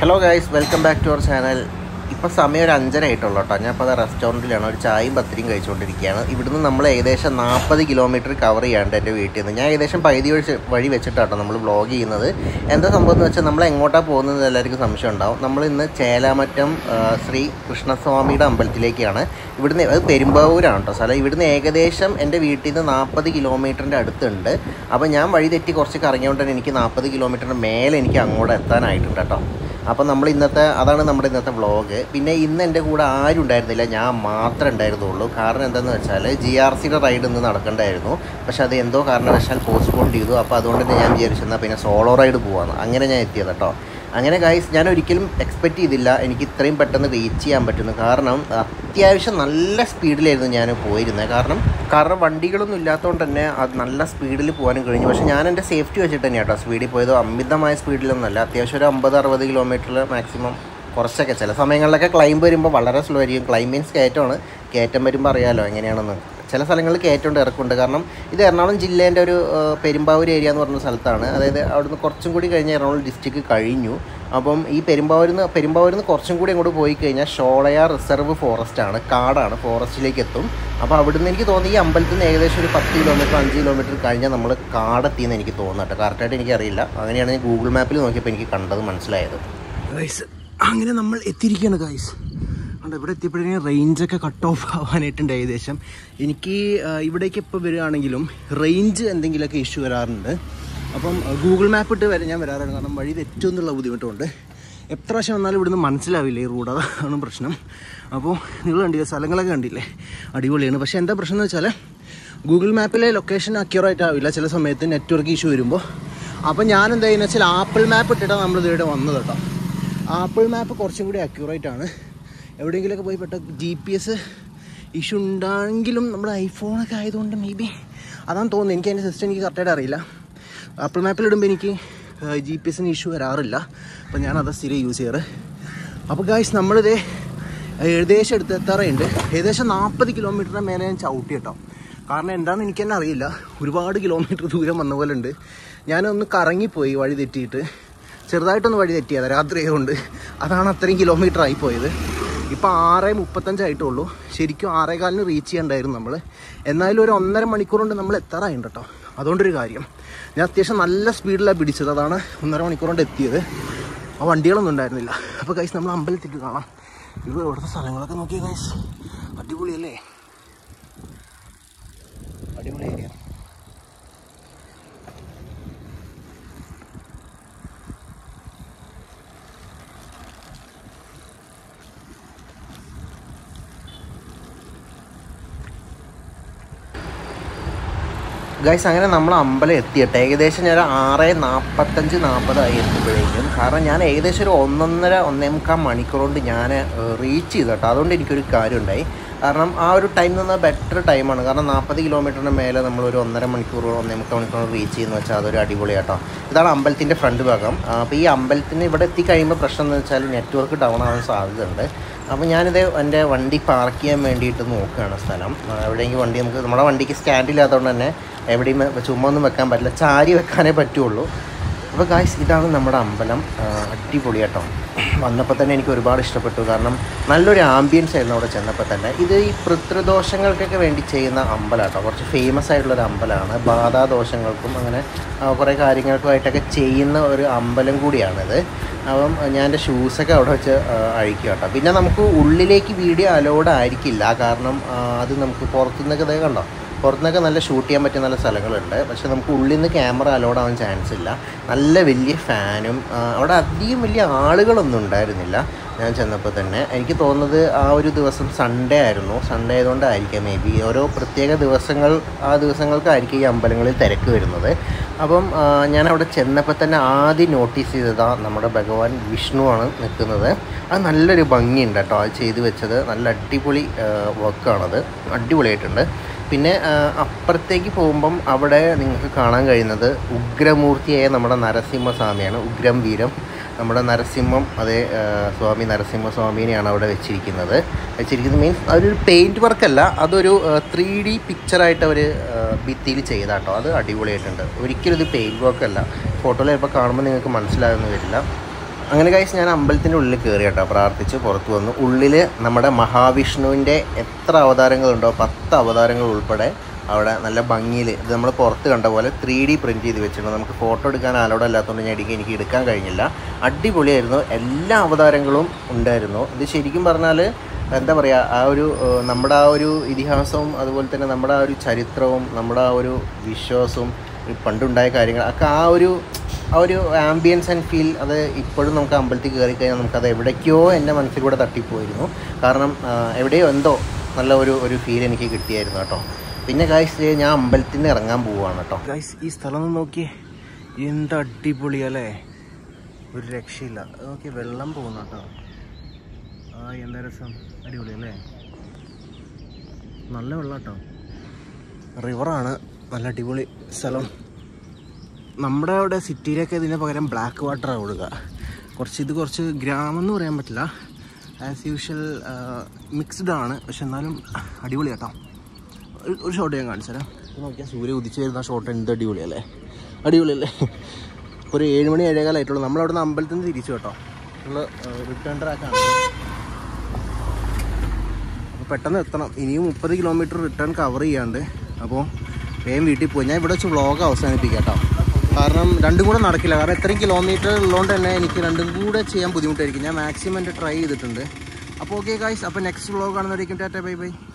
hello guys welcome back to our channel ഇപ്പോൾ സമയം ഒരു അഞ്ചര ആയിട്ടുള്ളൂ കേട്ടോ ഞാൻ ഇപ്പോൾ റെസ്റ്റോറൻറ്റിലാണ് ഒരു ചായയും പത്തിരിയും കഴിച്ചുകൊണ്ടിരിക്കുകയാണ് ഇവിടുന്ന് നമ്മൾ ഏകദേശം നാൽപ്പത് കിലോമീറ്റർ കവർ ചെയ്യാണ്ട് എൻ്റെ വീട്ടിൽ നിന്ന് ഞാൻ ഏകദേശം പകുതി വഴി വഴി വെച്ചിട്ടാട്ടോ നമ്മൾ വ്ളോഗ് ചെയ്യുന്നത് എന്താ സംഭവം എന്ന് വെച്ചാൽ നമ്മൾ എങ്ങോട്ടാണ് പോകുന്നത് എല്ലാവർക്കും സംശയം ഉണ്ടാവും നമ്മൾ ഇന്ന് ചേലാമറ്റം ആ, ശ്രീ കൃഷ്ണസ്വാമിയുടെ അമ്പലത്തിലേക്കാണ് ഇവിടുന്ന് അത് പെരുമ്പാവൂരാണ് കേട്ടോ സ്ഥലം ഇവിടുന്ന് ഏകദേശം എൻ്റെ വീട്ടിൽ നിന്ന് നാൽപ്പത് കിലോമീറ്ററിൻ്റെ അടുത്തുണ്ട് അപ്പോൾ ഞാൻ വഴി തെറ്റി കുറച്ച് കറങ്ങിയോണ്ട് തന്നെ എനിക്ക് നാൽപ്പത് കിലോമീറ്ററിന് മേലെ എനിക്ക് അങ്ങോട്ട് എത്താനായിട്ടുണ്ട് കേട്ടോ അപ്പോൾ നമ്മൾ ഇന്നത്തെ അതാണ് നമ്മുടെ ഇന്നത്തെ വ്ളോഗ് പിന്നെ ഇന്ന് എൻ്റെ കൂടെ ആരും ഉണ്ടായിരുന്നില്ല ഞാൻ മാത്രമേ ഉണ്ടായിരുന്നുള്ളൂ കാരണം എന്താണെന്ന് വെച്ചാൽ ജി ആർ സിയുടെ റൈഡ് ഇന്ന് നടക്കണ്ടായിരുന്നു പക്ഷെ അത് എന്തോ കാരണവശാൽ പോസ്റ്റ്പോൺ ചെയ്തു അപ്പോൾ അതുകൊണ്ട് തന്നെ ഞാൻ വിചാരിച്ചെന്നാൽ പിന്നെ സോളോ റൈഡ് പോവാന്ന് അങ്ങനെ ഞാൻ എത്തിയത് കേട്ടോ അങ്ങനെ ഗൈസ് ഞാൻ ഒരിക്കലും എക്സ്പെക്റ്റ് ചെയ്തില്ല എനിക്ക് ഇത്രയും പെട്ടെന്ന് റീച്ച് ചെയ്യാൻ പറ്റുന്നു കാരണം അത്യാവശ്യം നല്ല സ്പീഡിലായിരുന്നു ഞാൻ പോയിരുന്നത് കാരണം കാരണം വണ്ടികളൊന്നും ഇല്ലാത്തതുകൊണ്ട് തന്നെ അത് നല്ല സ്പീഡിൽ പോകാനും കഴിഞ്ഞു പക്ഷേ ഞാൻ എൻ്റെ സേഫ്റ്റി വെച്ചിട്ട് തന്നെയാണ് കേട്ടോ സ്പീഡിൽ പോയത് അമിതമായ സ്പീഡിലൊന്നുമല്ല അത്യാവശ്യം ഒരു അമ്പത് അറുപത് കിലോമീറ്ററിൽ മാക്സിമം കുറച്ചൊക്കെ ചില സമയങ്ങളിലൊക്കെ ക്ലൈംബ് വരുമ്പോൾ വളരെ സ്ലോ ആയിരിക്കും ക്ലൈംബ് മീൻസ് കയറ്റമാണ് കയറ്റം വരുമ്പോൾ അറിയാമല്ലോ എങ്ങനെയാണെന്ന് ചില സ്ഥലങ്ങളിൽ കയറ്റമുണ്ട് ഇറക്കുണ്ട് കാരണം ഇത് എറണാകുളം ജില്ലേൻ്റെ ഒരു ആ, പെരുമ്പാവൂർ ഏരിയ എന്ന് പറഞ്ഞ സ്ഥലത്താണ് അതായത് അവിടുന്ന് കുറച്ചും കൂടി കഴിഞ്ഞ് എറണാകുളം ഡിസ്ട്രിക്ട് കഴിഞ്ഞു അപ്പം ഈ പെരുമ്പാവൂരിൽ നിന്ന് പെരുമ്പാവൂരിൽ നിന്ന് കുറച്ചും കൂടി അങ്ങോട്ട് പോയി കഴിഞ്ഞാൽ ഷോളയാർ റിസർവ് ഫോറസ്റ്റ് ആണ് കാടാണ് ഫോറസ്റ്റിലേക്ക് എത്തും അപ്പോൾ അവിടുന്ന് എനിക്ക് തോന്നി ഈ അമ്പലത്തിൽ നിന്ന് ഏകദേശം ഒരു പത്ത് കിലോമീറ്റർ അഞ്ച് കിലോമീറ്റർ കഴിഞ്ഞാൽ നമ്മൾ കാടെത്തിയെന്ന് എനിക്ക് തോന്നുന്നുണ്ട് കറക്റ്റായിട്ട് എനിക്കറിയില്ല അങ്ങനെയാണ് ഞാൻ ഗൂഗിൾ മാപ്പിൽ നോക്കിയപ്പോൾ എനിക്ക് കണ്ടത് മനസ്സിലായത് ഗൈസ് അങ്ങനെ നമ്മൾ എത്തിയിരിക്കുകയാണ് ഗൈസ് അതുകൊണ്ട് ഇവിടെ എത്തിയപ്പോഴേ റേഞ്ചൊക്കെ കട്ട് ഓഫ് ആവാനായിട്ടുണ്ട് ഏകദേശം എനിക്ക് ആ, ഇവിടേക്ക് ഇപ്പോൾ വരികയാണെങ്കിലും റേഞ്ച് എന്തെങ്കിലുമൊക്കെ ഇഷ്യൂ വരാറുണ്ട് അപ്പം ഗൂഗിൾ മാപ്പ് ഇട്ട് വരെ ഞാൻ വരാറുണ്ട് കാരണം വഴി തെറ്റും എന്നുള്ള ബുദ്ധിമുട്ടുണ്ട് എത്ര പ്രാവശ്യം വന്നാലും ഇവിടുന്ന് മനസ്സിലാവില്ല ഈ റൂട്ട് അതാണ് പ്രശ്നം അപ്പോൾ നിങ്ങൾ കണ്ടില്ലേ സ്ഥലങ്ങളൊക്കെ കണ്ടില്ലേ അടിപൊളിയാണ് പക്ഷേ എന്താ പ്രശ്നം എന്ന് വെച്ചാൽ ഗൂഗിൾ മാപ്പിലെ ലൊക്കേഷൻ അക്യൂറേറ്റ് ആവില്ല ചില സമയത്ത് നെറ്റ്വർക്ക് ഇഷ്യൂ വരുമ്പോൾ അപ്പോൾ ഞാൻ എന്താ ചെയ്യുന്നത് വെച്ചാൽ ആപ്പിൾ മാപ്പ് ഇട്ടിട്ടാണ് നമ്മൾ ഇതിവിടെ വന്നത് കേട്ടോ ആപ്പിൾ മാപ്പ് കുറച്ചും കൂടി അക്യൂറേറ്റ് ആണ് എവിടെയെങ്കിലുമൊക്കെ പോയി പെട്ട ജി പി എസ് ഇഷ്യൂ ഉണ്ടെങ്കിലും നമ്മുടെ ഐഫോണൊക്കെ ആയതുകൊണ്ട് മേ ബി അതാണ് തോന്നുന്നത് എനിക്ക് അതിൻ്റെ സിസ്റ്റം എനിക്ക് കറക്റ്റായിട്ട് അറിയില്ല ആപ്പിൾ മാപ്പിലിടുമ്പോൾ എനിക്ക് ജി പി എസിന് ഇഷ്യൂ വരാറില്ല അപ്പോൾ ഞാൻ അത് സ്ഥിരം യൂസ് ചെയ്യാറ് അപ്പോൾ ഗായ്സ് നമ്മളിതേ ഏകദേശം എടുത്ത് എത്താറുണ്ട് ഏകദേശം നാൽപ്പത് കിലോമീറ്ററിന് മേലെ ഞാൻ ചവിട്ടി കേട്ടോ കാരണം എന്താണെന്ന് എനിക്ക് തന്നെ അറിയില്ല ഒരുപാട് കിലോമീറ്റർ ദൂരം വന്ന പോലെ ഉണ്ട് ഞാനൊന്ന് കറങ്ങിപ്പോയി വഴി തെറ്റിയിട്ട് ചെറുതായിട്ടൊന്ന് വഴി തെറ്റിയത് രാത്രി ആയതുകൊണ്ട് അതാണ് അത്രയും കിലോമീറ്റർ ആയി പോയത് ഇപ്പോൾ ആറ് മുപ്പത്തഞ്ചായിട്ടുള്ളൂ ശരിക്കും ആറേകാലിന് റീച്ച് ചെയ്യണ്ടായിരുന്നു നമ്മൾ എന്നാലും ഒരു ഒന്നര മണിക്കൂർ കൊണ്ട് നമ്മൾ എത്താറായിട്ടുണ്ട് കേട്ടോ അതുകൊണ്ടൊരു കാര്യം ഞാൻ അത്യാവശ്യം നല്ല സ്പീഡിലാണ് പിടിച്ചത് അതാണ് ഒന്നര മണിക്കൂർ കൊണ്ട് എത്തിയത് ആ വണ്ടികളൊന്നും ഉണ്ടായിരുന്നില്ല അപ്പോൾ കൈസ് നമ്മൾ അമ്പലത്തിൽ കാണാം ഇത് ഇവിടുത്തെ സ്ഥലങ്ങളൊക്കെ നോക്കിയ കൈസ് അടിപൊളിയല്ലേ അടിപൊളി ഏരിയ ഗൈസ് അങ്ങനെ നമ്മൾ അമ്പലം എത്തിയിട്ട് ഏകദേശം ഞാൻ ഒരു ആറ് നാൽപ്പത്തഞ്ച് നാൽപ്പതായി എത്തുമ്പോഴേക്കും കാരണം ഞാൻ ഏകദേശം ഒരു ഒന്നൊന്നര ഒന്നേ മുക്കാൽ മണിക്കൂർ കൊണ്ട് ഞാൻ റീച്ച് ചെയ്തു കേട്ടോ അതുകൊണ്ട് എനിക്കൊരു കാര്യം ഉണ്ടായി കാരണം ആ ഒരു ടൈം നിന്ന് ബെറ്റർ ടൈമാണ് കാരണം നാൽപ്പത് കിലോമീറ്ററിന് മേലെ നമ്മൾ ഒരു ഒന്നര മണിക്കൂർ ഒന്നേ മുക്കാൽ മണിക്കൂർ റീച്ച് ചെയ്യുന്ന വെച്ചാൽ അതൊരു അടിപൊളിയാട്ടോ ഇതാണ് അമ്പലത്തിൻ്റെ ഫ്രണ്ട് ഭാഗം അപ്പോൾ ഈ അമ്പലത്തിന് ഇവിടെ എത്തിക്കഴിയുമ്പോൾ പ്രശ്നം എന്ന് വെച്ചാൽ നെറ്റ്വർക്ക് ഡൗൺ ആവാൻ സാധ്യതയുണ്ട് അപ്പോൾ ഞാനിത് എൻ്റെ വണ്ടി പാർക്ക് ചെയ്യാൻ വേണ്ടിയിട്ട് നോക്കുകയാണ് സ്ഥലം ആ, എവിടെയെങ്കിലും വണ്ടി നമുക്ക് നമ്മുടെ വണ്ടിക്ക് സ്റ്റാൻഡില്ലാത്തതുകൊണ്ട് തന്നെ എവിടെയും ചുമ്മാ ഒന്നും വെക്കാൻ പറ്റില്ല ചാരി വെക്കാനേ പറ്റുള്ളൂ അപ്പോൾ ഗായ്സ് ഇതാണ് നമ്മുടെ അമ്പലം ആ, അടിപൊളി കേട്ടോ വന്നപ്പോൾ തന്നെ എനിക്ക് ഒരുപാട് ഇഷ്ടപ്പെട്ടു കാരണം നല്ലൊരു ആംബിയൻസ് ആയിരുന്നു അവിടെ ചെന്നപ്പോൾ തന്നെ ഇത് ഈ പിതൃദോഷങ്ങൾക്കൊക്കെ വേണ്ടി ചെയ്യുന്ന അമ്പലം കേട്ടോ കുറച്ച് ഫേമസ് ആയിട്ടുള്ളൊരു അമ്പലമാണ് ബാധാദോഷങ്ങൾക്കും അങ്ങനെ ആ, കുറേ കാര്യങ്ങൾക്കുമായിട്ടൊക്കെ ചെയ്യുന്ന ഒരു അമ്പലം കൂടിയാണിത് അപ്പം ഞാൻ എൻ്റെ ഷൂസൊക്കെ അവിടെ വെച്ച് ആ, അഴിക്കും കേട്ടോ പിന്നെ നമുക്ക് ഉള്ളിലേക്ക് വീഡിയോ അലോഡ് ആയിരിക്കില്ല കാരണം ആ, അത് നമുക്ക് പുറത്തുനിന്നൊക്കെ ഇതേ കണ്ടോ പുറത്തുനിന്നൊക്കെ നല്ല ഷൂട്ട് ചെയ്യാൻ പറ്റിയ നല്ല സ്ഥലങ്ങളുണ്ട് പക്ഷെ നമുക്ക് ഉള്ളിൽ നിന്ന് ക്യാമറ അലോഡ് ആവാൻ ചാൻസ് ഇല്ല നല്ല വലിയ ഫാനും ആ, അവിടെ അധികം വലിയ ആളുകളൊന്നും ഉണ്ടായിരുന്നില്ല ഞാൻ ചെന്നപ്പോൾ തന്നെ എനിക്ക് തോന്നുന്നത് ആ ഒരു ദിവസം സൺഡേ ആയിരുന്നു സൺഡേ ആയതുകൊണ്ടായിരിക്കാം മേ ബി ഓരോ പ്രത്യേക ദിവസങ്ങൾ ആ ദിവസങ്ങൾക്കായിരിക്കും ഈ അമ്പലങ്ങളിൽ തിരക്ക് വരുന്നത് അപ്പം ആ, ഞാൻ അവിടെ ചെന്നപ്പോൾ തന്നെ ആദ്യം നോട്ടീസ് ചെയ്തതാ നമ്മുടെ ഭഗവാൻ വിഷ്ണുവാണ് നിൽക്കുന്നത് അത് നല്ലൊരു ഭംഗിയുണ്ട് കേട്ടോ അത് ചെയ്തു വെച്ചത് നല്ല അടിപൊളി വർക്കാണത് അടിപൊളിയായിട്ടുണ്ട് പിന്നെ ആ, അപ്പുറത്തേക്ക് പോകുമ്പം അവിടെ നിങ്ങൾക്ക് കാണാൻ കഴിയുന്നത് ഉഗ്രമൂർത്തിയായ നമ്മുടെ നരസിംഹസ്വാമിയാണ് ഉഗ്രം വീരം നമ്മുടെ നരസിംഹം അതേ ആ, സ്വാമി നരസിംഹസ്വാമീനെയാണ് അവിടെ വെച്ചിരിക്കുന്നത് വെച്ചിരിക്കുന്നത് മീൻസ് അതൊരു പെയിൻറ്റ് വർക്കല്ല അതൊരു ത്രീ ഡി പിക്ചറായിട്ട് അവർ ഭിത്തിയിൽ ചെയ്താട്ടോ അത് അടിപൊളിയായിട്ടുണ്ട് ഒരിക്കലും ഇത് പെയിൻറ്റ് വർക്കല്ല ഫോട്ടോയിൽ ചിലപ്പോൾ കാണുമ്പോൾ നിങ്ങൾക്ക് മനസ്സിലാകുന്നു വരില്ല അങ്ങനെ കഴിച്ച് ഞാൻ അമ്പലത്തിൻ്റെ ഉള്ളിൽ കയറി കേട്ടോ പ്രാർത്ഥിച്ച് പുറത്ത് വന്നു ഉള്ളിൽ നമ്മുടെ മഹാവിഷ്ണുവിൻ്റെ എത്ര അവതാരങ്ങളുണ്ടോ പത്ത് അവതാരങ്ങൾ ഉൾപ്പെടെ അവിടെ നല്ല ഭംഗിയിൽ ഇത് നമ്മൾ പുറത്ത് കണ്ട പോലെ ത്രീ ഡി പ്രിൻറ്റ് ചെയ്ത് വെച്ചിട്ടുണ്ട് നമുക്ക് ഫോട്ടോ എടുക്കാൻ അലോഡ് അല്ലാത്തതുകൊണ്ട് ഞാൻ എനിക്ക് എനിക്ക് എടുക്കാൻ കഴിഞ്ഞില്ല അടിപൊളിയായിരുന്നു എല്ലാ അവതാരങ്ങളും ഉണ്ടായിരുന്നു ഇത് ശരിക്കും പറഞ്ഞാൽ എന്താ പറയുക ആ ഒരു ഏഹ്, നമ്മുടെ ആ ഒരു ഇതിഹാസവും അതുപോലെ തന്നെ നമ്മുടെ ആ ഒരു ചരിത്രവും നമ്മുടെ ആ ഒരു വിശ്വാസവും ഈ പണ്ടുണ്ടായ കാര്യങ്ങൾ ഒക്കെ ആ ഒരു ആ ഒരു ആംബിയൻസ് ആൻഡ് ഫീൽ അത് ഇപ്പോഴും നമുക്ക് അമ്പലത്തിൽ കയറി കഴിഞ്ഞാൽ നമുക്കത് എവിടേക്കോ എൻ്റെ മനസ്സിലൂടെ തട്ടിപ്പോയിരുന്നു കാരണം ആ, എവിടെയോ എന്തോ നല്ല ഒരു ഒരു ഫീൽ എനിക്ക് കിട്ടിയായിരുന്നു കേട്ടോ പിന്നെ കാഴ്ച ഞാൻ അമ്പലത്തിൽ നിന്ന് ഇറങ്ങാൻ പോവുകയാണ് കേട്ടോ ഗൈസ് ഈ സ്ഥലം ഒന്ന് നോക്കിയേ എന്ത് അടിപൊളിയല്ലേ ഒരു രക്ഷയില്ല നോക്കി വെള്ളം പോകുന്ന കേട്ടോ ആ എന്താ രസം അടിപൊളിയല്ലേ നല്ല വെള്ളം കേട്ടോ റിവറാണ് നല്ല അടിപൊളി സ്ഥലം നമ്മുടെ അവിടെ സിറ്റിയിലൊക്കെ ഇതിന് പകരം ബ്ലാക്ക് വാട്ടറാണ് കൊടുക്കുക കുറച്ച് ഇത് കുറച്ച് ഗ്രാമം എന്ന് പറയാൻ പറ്റില്ല ആസ് യൂഷ്വൽ മിക്സ്ഡ് ആണ് പക്ഷെ എന്നാലും അടിപൊളി കേട്ടോ ഒരു- ഒരു ഷോട്ട് ഞാൻ കാണിച്ചു തരാം ഇത് നോക്കിയാൽ സൂര്യ ഉദിച്ച് വരുന്ന ഷോട്ട് എന്ത് അടിപൊളിയല്ലേ അടിപൊളിയല്ലേ ഇപ്പോൾ ഒരു ഏഴ് മണി ഏഴേകാലായിട്ടുള്ളൂ നമ്മളവിടെ നിന്ന് അമ്പലത്തിൽ നിന്ന് തിരിച്ചു കേട്ടോ നമ്മൾ റിട്ടേൺ ട്രാക്കാണ് അപ്പോൾ പെട്ടെന്ന് എത്തണം ഇനിയും മുപ്പത് കിലോമീറ്റർ റിട്ടേൺ കവർ ചെയ്യാണ്ട് അപ്പോൾ വേഗം വീട്ടിൽ പോയി ഞാൻ ഇവിടെ വെച്ച് വ്ളോഗ് അവസാനിപ്പിക്കാം കേട്ടോ കാരണം രണ്ടും കൂടെ നടക്കില്ല കാരണം ഇത്രയും കിലോമീറ്റർ ഉള്ളതുകൊണ്ട് തന്നെ എനിക്ക് രണ്ടും കൂടെ ചെയ്യാൻ ബുദ്ധിമുട്ടായിരിക്കും ഞാൻ മാക്സിമം എൻ്റെ ട്രൈ ചെയ്തിട്ടുണ്ട് അപ്പോൾ ഓക്കെ ഗായ്സ് അപ്പോൾ നെക്സ്റ്റ് വ്ളോഗ് കാണുന്നതായിരിക്കും ടാറ്റ ബൈ ബൈ